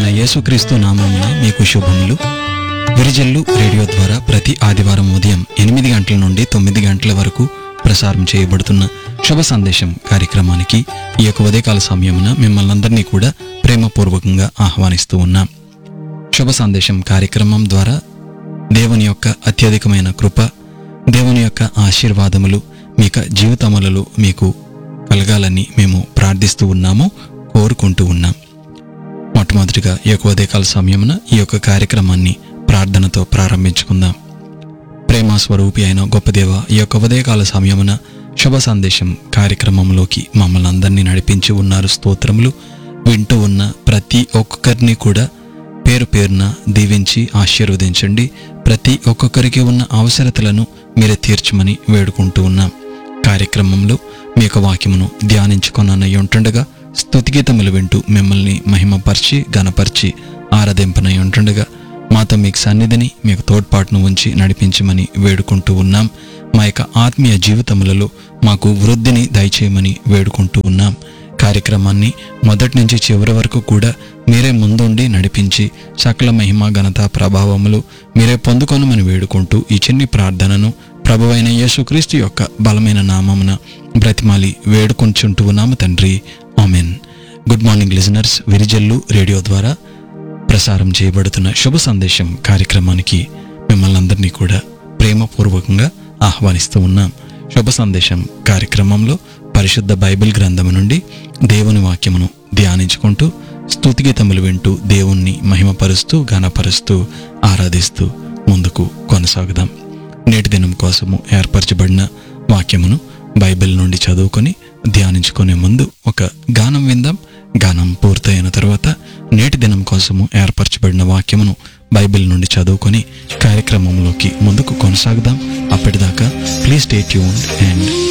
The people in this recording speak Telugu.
అయిన యేసుక్రీస్తు నామమున మీకు శుభములు విరిజల్లు రేడియో ద్వారా ప్రతి ఆదివారం ఉదయం ఎనిమిది గంటల నుండి తొమ్మిది గంటల వరకు ప్రసారం చేయబడుతున్న శుభ సందేశం కార్యక్రమానికి ఈ యొక్క ఉదయకాల సమయమున మిమ్మల్ని అందరినీ కూడా ప్రేమపూర్వకంగా ఆహ్వానిస్తూ ఉన్నాం శుభ సందేశం కార్యక్రమం ద్వారా దేవుని యొక్క అత్యధికమైన కృప దేవుని యొక్క ఆశీర్వాదములు మీక జీవితములలో మీకు కలగాలని మేము ప్రార్థిస్తూ ఉన్నాము కోరుకుంటూ ఉన్నాం మొట్టమొదటిగా ఈ యొక్క ఉదయకాల సమయమున ఈ యొక్క కార్యక్రమాన్ని ప్రార్థనతో ప్రారంభించుకుందాం ప్రేమ స్వరూపి అయిన గొప్ప దేవ ఈ యొక్క ఉదయకాల సమయమున శుభ సందేశం కార్యక్రమంలోకి మమ్మల్ని అందరినీ నడిపించి ఉన్నారు స్తోత్రములు వింటూ ఉన్న ప్రతి ఒక్కొక్కరిని కూడా పేరు పేరున దీవించి ఆశీర్వదించండి ప్రతి ఒక్కొక్కరికి ఉన్న అవసరతలను మీరే తీర్చమని వేడుకుంటూ ఉన్నాం కార్యక్రమంలో మీ యొక్క వాక్యమును ధ్యానించుకొనన్నయ్య ఉంటుండగా స్తుతిగీతములు వింటూ మిమ్మల్ని మహిమపరిచి గణపరిచి ఆరాధింపనై ఉంటుండగా మాతో మీకు సన్నిధిని మీకు తోడ్పాటును ఉంచి నడిపించమని వేడుకుంటూ ఉన్నాం మా యొక్క ఆత్మీయ జీవితములలో మాకు వృద్ధిని దయచేయమని వేడుకుంటూ ఉన్నాం కార్యక్రమాన్ని మొదటి నుంచి చివరి వరకు కూడా మీరే ముందుండి నడిపించి సకల మహిమ ఘనత ప్రభావములు మీరే పొందుకొనమని వేడుకుంటూ ఈ చిన్ని ప్రార్థనను ప్రభువైన యేసుక్రీస్తు యొక్క బలమైన నామమున బ్రతిమాలి వేడుకొంచుంటూ ఉన్నాము తండ్రి amen good morning listeners Virijallu radio ద్వారా ప్రసారం చేయబడుతున్న శుభ సందేశం కార్యక్రమానికి మిమ్మల్ని అందరినీ కూడా ప్రేమపూర్వకంగా ఆహ్వానిస్తూ ఉన్నాం శుభ సందేశం కార్యక్రమంలో పరిశుద్ధ బైబిల్ గ్రంథము నుండి దేవుని వాక్యమును ధ్యానించుకుంటూ స్తుతిగీతములు వింటూ దేవుణ్ణి మహిమపరుస్తూ ఘనపరుస్తూ ఆరాధిస్తూ ముందుకు కొనసాగుదాం నేటి దినం కోసము ఏర్పరచబడిన వాక్యమును బైబిల్ నుండి చదువుకొని ధ్యానించుకునే ముందు ఒక గానం విందాం గానం పూర్తయిన తర్వాత నేటి దినం కోసము ఏర్పరచబడిన వాక్యమును బైబిల్ నుండి చదువుకొని కార్యక్రమంలోకి ముందుకు కొనసాగుదాం అప్పటిదాకా ప్లీజ్ స్టే ట్యూన్ అండ్